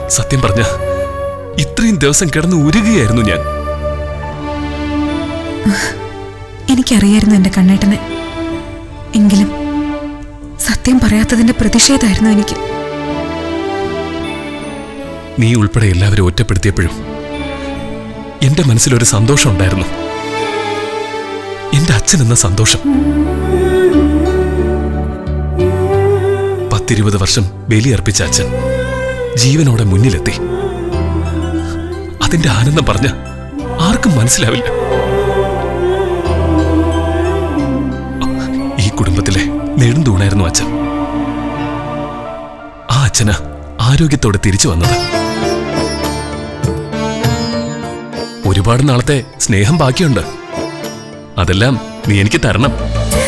സത്യം പറഞ്ഞ ഇത്രയും ദിവസം കിടന്ന് ഉരുകുകയായിരുന്നു ഞാൻ എനിക്കറിയായിരുന്നു എന്റെ കണ്ണേട്ടനെ എങ്കിലും സത്യം പറയാത്തതിന്റെ പ്രതിഷേധമായിരുന്നു എനിക്ക് നീ ഉൾപ്പെടെ എല്ലാവരും ഒറ്റപ്പെടുത്തിയപ്പോഴും എന്റെ മനസ്സിലൊരു സന്തോഷം ഉണ്ടായിരുന്നു എന്റെ അച്ഛൻ എന്ന സന്തോഷം പത്തിരുപത് വർഷം ബലിയർപ്പിച്ച അച്ഛൻ ജീവനോടെ മുന്നിലെത്തി അതിന്റെ ആനന്ദം പറഞ്ഞ ആർക്കും മനസ്സിലാവില്ല ഈ കുടുംബത്തിലെ നെടുന്തൂണായിരുന്നു അച്ഛൻ ആ അച്ഛന് ആരോഗ്യത്തോടെ തിരിച്ചു വന്നത് ഒരുപാട് നാളത്തെ സ്നേഹം ബാക്കിയുണ്ട് അതെല്ലാം നീ എനിക്ക് തരണം